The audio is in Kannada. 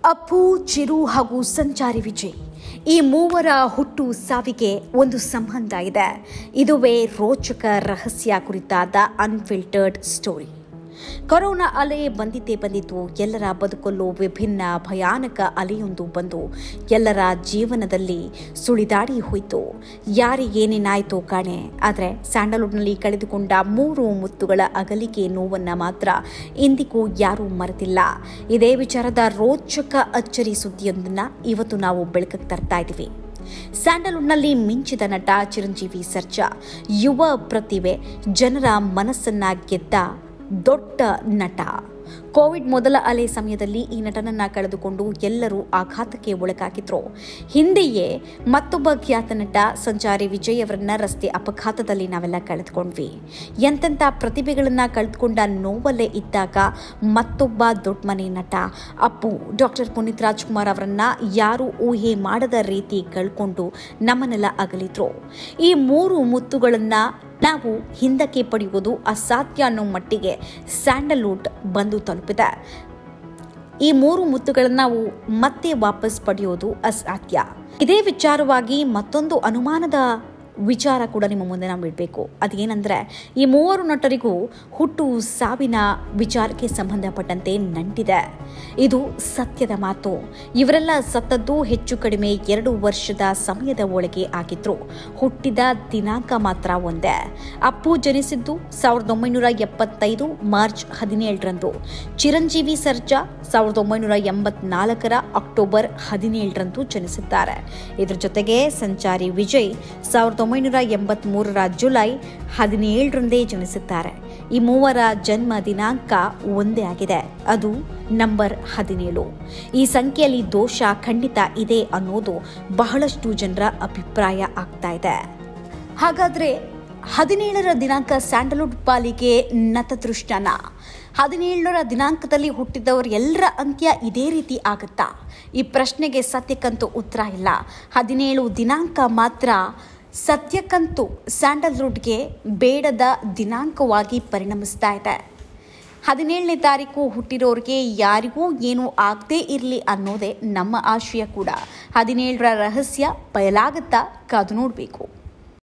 ಅಪ್ಪು ಚಿರು ಹಾಗೂ ಸಂಚಾರಿ ವಿಜಯ್ ಈ ಮೂವರ ಹುಟ್ಟು ಸಾವಿಗೆ ಒಂದು ಸಂಬಂಧ ಇದೆ ಇದುವೇ ರೋಚಕ ರಹಸ್ಯ ಕುರಿತಾದ ಅನ್ಫಿಲ್ಟರ್ಡ್ ಸ್ಟೋರಿ ಕೊರೋನಾ ಅಲೆ ಬಂದಿದ್ದೇ ಬಂದಿತು ಎಲ್ಲರ ಬದುಕಲ್ಲೂ ವಿಭಿನ್ನ ಭಯಾನಕ ಅಲೆಯೊಂದು ಬಂದು ಎಲ್ಲರ ಜೀವನದಲ್ಲಿ ಸುಳಿದಾಡಿ ಹೋಯಿತು ಯಾರಿಗೇನೇನಾಯಿತು ಕಾಣೆ ಆದರೆ ಸ್ಯಾಂಡಲ್ವುಡ್ನಲ್ಲಿ ಕಳೆದುಕೊಂಡ ಮೂರು ಮುತ್ತುಗಳ ಅಗಲಿಕೆ ನೋವನ್ನು ಮಾತ್ರ ಇಂದಿಗೂ ಯಾರೂ ಮರೆತಿಲ್ಲ ಇದೇ ವಿಚಾರದ ರೋಚಕ ಅಚ್ಚರಿ ಸುದ್ದಿಯೊಂದನ್ನು ಇವತ್ತು ನಾವು ಬೆಳಕಿಗೆ ತರ್ತಾ ಇದ್ದೀವಿ ಸ್ಯಾಂಡಲ್ವುಡ್ನಲ್ಲಿ ಮಿಂಚಿದ ನಟ ಚಿರಂಜೀವಿ ಸರ್ಜಾ ಯುವ ಪ್ರತಿಭೆ ಜನರ ಮನಸ್ಸನ್ನ ಗೆದ್ದ ದೊಡ್ಡ ನಟ ಕೋವಿಡ್ ಮೊದಲ ಅಲೆ ಸಮಯದಲ್ಲಿ ಈ ನಟನನ್ನ ಕಳೆದುಕೊಂಡು ಎಲ್ಲರೂ ಆಘಾತಕ್ಕೆ ಒಳಗಾಗಿದ್ರು ಹಿಂದೆಯೇ ಮತ್ತೊಬ್ಬ ಖ್ಯಾತ ನಟ ಸಂಚಾರಿ ವಿಜಯ್ ಅವರನ್ನ ರಸ್ತೆ ಅಪಘಾತದಲ್ಲಿ ನಾವೆಲ್ಲ ಕಳೆದುಕೊಂಡ್ವಿ ಎಂತೆಂಥ ಪ್ರತಿಭೆಗಳನ್ನ ಕಳೆದುಕೊಂಡ ನೋವಲ್ಲೇ ಇದ್ದಾಗ ಮತ್ತೊಬ್ಬ ದೊಡ್ಡ ಮನೆ ನಟ ಅಪ್ಪು ಡಾಕ್ಟರ್ ಪುನೀತ್ ರಾಜ್ಕುಮಾರ್ ಅವರನ್ನ ಯಾರು ಊಹೆ ಮಾಡದ ರೀತಿ ಕಳ್ಕೊಂಡು ನಮ್ಮನ್ನೆಲ್ಲ ಅಗಲಿದ್ರು ಈ ಮೂರು ಮುತ್ತುಗಳನ್ನ ನಾವು ಹಿಂದಕ್ಕೆ ಪಡೆಯುವುದು ಅಸಾಧ್ಯ ಅನ್ನೋ ಮಟ್ಟಿಗೆ ಸ್ಯಾಂಡಲ್ವುಡ್ ಬಂದು ತಲುಪಿದೆ ಈ ಮೂರು ಮುತ್ತುಗಳನ್ನು ನಾವು ಮತ್ತೆ ವಾಪಸ್ ಪಡೆಯೋದು ಅಸಾಧ್ಯ ಇದೇ ವಿಚಾರವಾಗಿ ಮತ್ತೊಂದು ಅನುಮಾನದ ವಿಚಾರ ಕೂಡ ನಿಮ್ಮ ಮುಂದೆ ನಾವು ಇಡಬೇಕು ಅದೇನೆಂದರೆ ಈ ಮೂವರು ನಟರಿಗೂ ಹುಟ್ಟು ಸಾವಿನ ವಿಚಾರಕ್ಕೆ ಸಂಬಂಧಪಟ್ಟಂತೆ ನಂಟಿದೆ ಇದು ಸತ್ಯದ ಮಾತು ಇವರೆಲ್ಲ ಸತ್ತದ್ದು ಹೆಚ್ಚು ಕಡಿಮೆ ಎರಡು ವರ್ಷದ ಸಮಯದ ಒಳಗೆ ಆಗಿದ್ರು ಹುಟ್ಟಿದ ದಿನಾಂಕ ಮಾತ್ರ ಒಂದೇ ಅಪ್ಪು ಜನಿಸಿದ್ದು ಸಾವಿರದ ಒಂಬೈನೂರ ಎಪ್ಪತ್ತೈದು ಮಾರ್ಚ್ ಹದಿನೇಳರಂದು ಚಿರಂಜೀವಿ ಸರ್ಜಾ ಸಾವಿರದ ಒಂಬೈನೂರ ಎಂಬತ್ನಾಲ್ಕರ ಅಕ್ಟೋಬರ್ ಹದಿನೇಳರಂದು ಜನಿಸಿದ್ದಾರೆ ಇದರ ಜೊತೆಗೆ ಸಂಚಾರಿ ವಿಜಯ್ ಸಾವಿರದ ಒಂಬೈನೂರ ಎಂಬತ್ಮೂರರ ಜುಲೈ ಹದಿನೇಳರಂದೇ ಜನಿಸಿದ್ದಾರೆ ಈ ಮೂವರ ಜನ್ಮ ದಿನಾಂಕ ಒಂದೇ ಆಗಿದೆ ಅದು ನಂಬರ್ ಹದಿನೇಳು ಈ ಸಂಖ್ಯೆಯಲ್ಲಿ ದೋಷ ಖಂಡಿತ ಇದೆ ಅನ್ನೋದು ಬಹಳಷ್ಟು ಜನರ ಅಭಿಪ್ರಾಯ ಆಗ್ತಾ ಇದೆ ಹಾಗಾದ್ರೆ ಹದಿನೇಳರ ದಿನಾಂಕ ಸ್ಯಾಂಡಲ್ವುಡ್ ಪಾಲಿಗೆ ನತದೃಷ್ಟನ ಹದಿನೇಳರ ದಿನಾಂಕದಲ್ಲಿ ಹುಟ್ಟಿದವರು ಎಲ್ಲರ ಅಂತ್ಯ ಇದೇ ರೀತಿ ಆಗುತ್ತಾ ಈ ಪ್ರಶ್ನೆಗೆ ಸತ್ಯಕ್ಕಂತೂ ಉತ್ತರ ಇಲ್ಲ ಹದಿನೇಳು ದಿನಾಂಕ ಮಾತ್ರ ಸತ್ಯಕ್ಕಂತೂ ಸ್ಯಾಂಡಲ್ವುಡ್ಗೆ ಬೇಡದ ದಿನಾಂಕವಾಗಿ ಪರಿಣಮಿಸ್ತಾ ಇದೆ ಹದಿನೇಳನೇ ತಾರೀಕು ಹುಟ್ಟಿರೋರಿಗೆ ಯಾರಿಗೂ ಏನೂ ಆಗದೇ ಇರಲಿ ಅನ್ನೋದೇ ನಮ್ಮ ಆಶಯ ಕೂಡ ಹದಿನೇಳರ ರಹಸ್ಯ ಬಯಲಾಗುತ್ತಾ ಕಾದು ನೋಡಬೇಕು